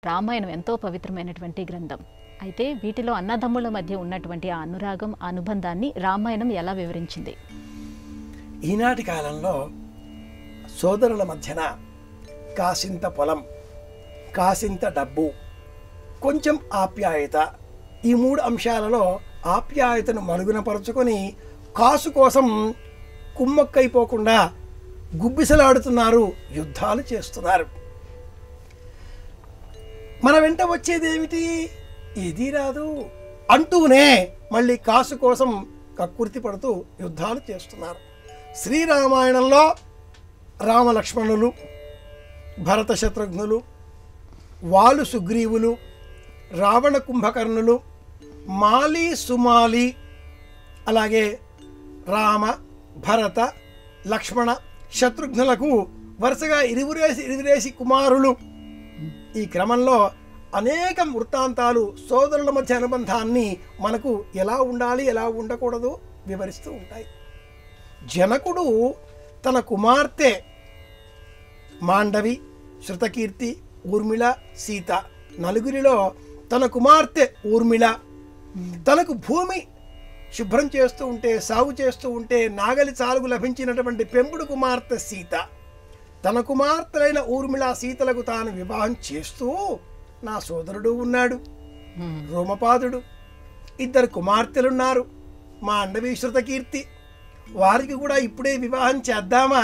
రామాయణం ఎంతో పవిత్రమైనటువంటి గ్రంథం అయితే వీటిలో అన్నదమ్ముల మధ్య ఉన్నటువంటి ఆ అనురాగం ఆ అనుబంధాన్ని రామాయణం ఎలా వివరించింది ఈనాటి కాలంలో సోదరుల మధ్యన కాసింత పొలం కాసింత డబ్బు కొంచెం ఆప్యాయత ఈ మూడు అంశాలలో ఆప్యాయతను మరుగునపరుచుకొని కాసు కోసం కుమ్మక్కైపోకుండా గుబ్బిసలాడుతున్నారు యుద్ధాలు చేస్తున్నారు మన వెంట వచ్చేది ఏమిటి ఇది రాదు అంటూనే మళ్ళీ కాసు కోసం కక్కుర్తి పడుతూ యుద్ధాలు చేస్తున్నారు శ్రీరామాయణంలో రామలక్ష్మణులు భరత శత్రుఘ్నులు వాలు సుగ్రీవులు రావణ కుంభకర్ణులు మాలి సుమాలి అలాగే రామ భరత లక్ష్మణ శత్రుఘ్నులకు వరుసగా ఇరువురేసి ఇరువురేసి కుమారులు ఈ క్రమంలో అనేక వృత్తాంతాలు సోదరుల మధ్య అనుబంధాన్ని మనకు ఎలా ఉండాలి ఎలా ఉండకూడదు వివరిస్తూ ఉంటాయి జనకుడు తన కుమార్తె మాండవి శృతకీర్తి ఊర్మిళ సీత నలుగురిలో తన కుమార్తె ఊర్మిళ తనకు భూమి శుభ్రం చేస్తూ ఉంటే సాగు చేస్తూ ఉంటే నాగలి చాలుగు లభించినటువంటి పెంపుడు కుమార్తె సీత తన కుమార్తెలైన ఊర్మిళ సీతలకు తాను వివాహం చేస్తూ నా సోదరుడు ఉన్నాడు రోమపాదుడు ఇద్దరు కుమార్తెలున్నారు మా అండవీశ్రుత కీర్తి వారికి కూడా ఇప్పుడే వివాహం చేద్దామా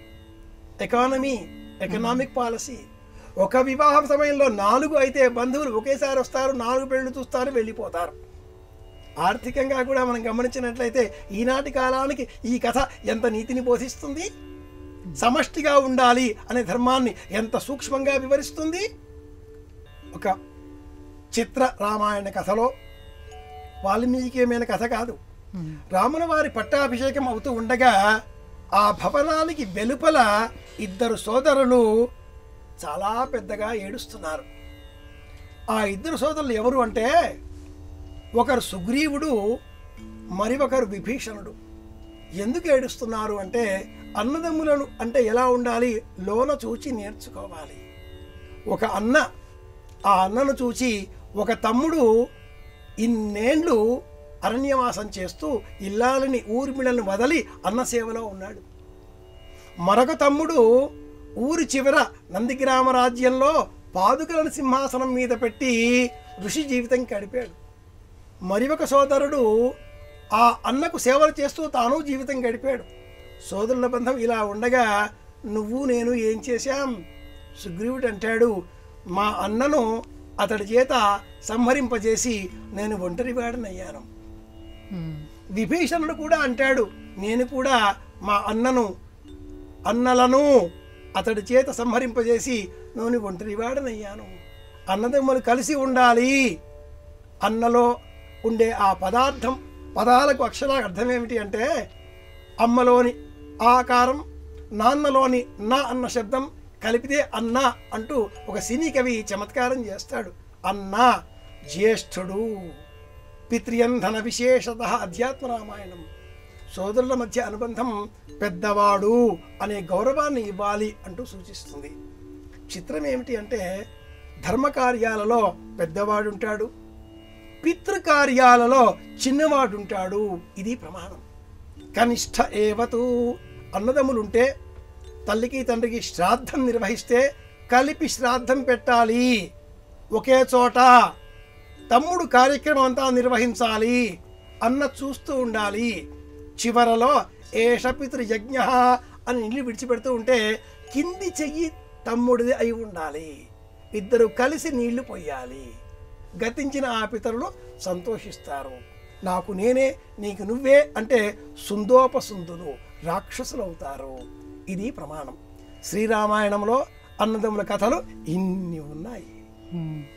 ఎకానమీ ఎకనామిక్ పాలసీ ఒక వివాహం సమయంలో నాలుగు అయితే బంధువులు ఒకేసారి వస్తారు నాలుగు పెళ్లి చూస్తారు వెళ్ళిపోతారు ఆర్థికంగా కూడా మనం గమనించినట్లయితే ఈనాటి కాలానికి ఈ కథ ఎంత నీతిని బోధిస్తుంది సమష్టిగా ఉండాలి అనే ధర్మాన్ని ఎంత సూక్ష్మంగా వివరిస్తుంది ఒక చిత్ర రామాయణ కథలో వాల్మీకియమైన కథ కాదు రాముల వారి పట్టాభిషేకం అవుతూ ఉండగా ఆ భవనానికి వెలుపల ఇద్దరు సోదరులు చాలా పెద్దగా ఏడుస్తున్నారు ఆ ఇద్దరు సోదరులు ఎవరు అంటే ఒకరు సుగ్రీవుడు మరి ఒకరు విభీషణుడు ఎందుకు ఏడుస్తున్నారు అంటే అన్నదమ్ములను అంటే ఎలా ఉండాలి లోన చూచి నేర్చుకోవాలి ఒక అన్న ఆ అన్నను చూచి ఒక తమ్ముడు ఇన్నేండ్లు అరణ్యవాసం చేస్తూ ఇల్లాలని ఊర్మిళను వదలి అన్న సేవలో ఉన్నాడు మరొక తమ్ముడు ఊరి చివర నందిగ్రామ రాజ్యంలో పాదుకలను సింహాసనం మీద పెట్టి ఋషి జీవితం గడిపాడు మరి ఒక సోదరుడు ఆ అన్నకు సేవలు చేస్తూ తాను జీవితం గడిపాడు సోదరుల బంధం ఇలా ఉండగా నువ్వు నేను ఏం చేశాం సుగ్రీవుడు అంటాడు మా అన్నను అతడి చేత సంహరింపజేసి నేను ఒంటరివాడనయ్యాను విభీషణుడు కూడా అంటాడు నేను కూడా మా అన్నను అన్నలను అతడి చేత సంహరింపజేసి నేను ఒంటరివాడనయ్యాను అన్నదమ్ములు కలిసి ఉండాలి అన్నలో ఉండే ఆ పదార్థం పదాలకు అక్షరాల అర్థం ఏమిటి అంటే అమ్మలోని ఆకారం నాన్నలోని నా అన్న శబ్దం కలిపితే అన్న అంటూ ఒక సినీ కవి చమత్కారం చేస్తాడు అన్న జ్యేష్ఠుడు పిత్రియంధన విశేషత అధ్యాత్మ రామాయణం సోదరుల మధ్య అనుబంధం పెద్దవాడు అనే గౌరవాన్ని ఇవ్వాలి అంటూ సూచిస్తుంది చిత్రం ఏమిటి అంటే ధర్మకార్యాలలో పెద్దవాడుంటాడు పితృకార్యాలలో చిన్నవాడుంటాడు ఇది ప్రమాణం కనిష్ట ఏవతు అన్నదమ్ములుంటే తల్లికి తండ్రికి శ్రాద్ధం నిర్వహిస్తే కలిపి శ్రాద్ధం పెట్టాలి ఒకే చోట తమ్ముడు కార్యక్రమం అంతా నిర్వహించాలి అన్న చూస్తూ ఉండాలి చివరలో ఏష పితృయజ్ఞ అని ఇల్లు విడిచిపెడుతూ ఉంటే కింది చెయ్యి తమ్ముడిది అయి ఉండాలి ఇద్దరు కలిసి నీళ్లు పోయాలి గతించిన ఆ పితరులు సంతోషిస్తారు నాకు నేనే నీకు నువ్వే అంటే సుందోపసుందులు రాక్షసులు అవుతారు ఇది ప్రమాణం శ్రీరామాయణంలో అన్నదమ్ముల కథలు ఇన్ని ఉన్నాయి ఉమ్.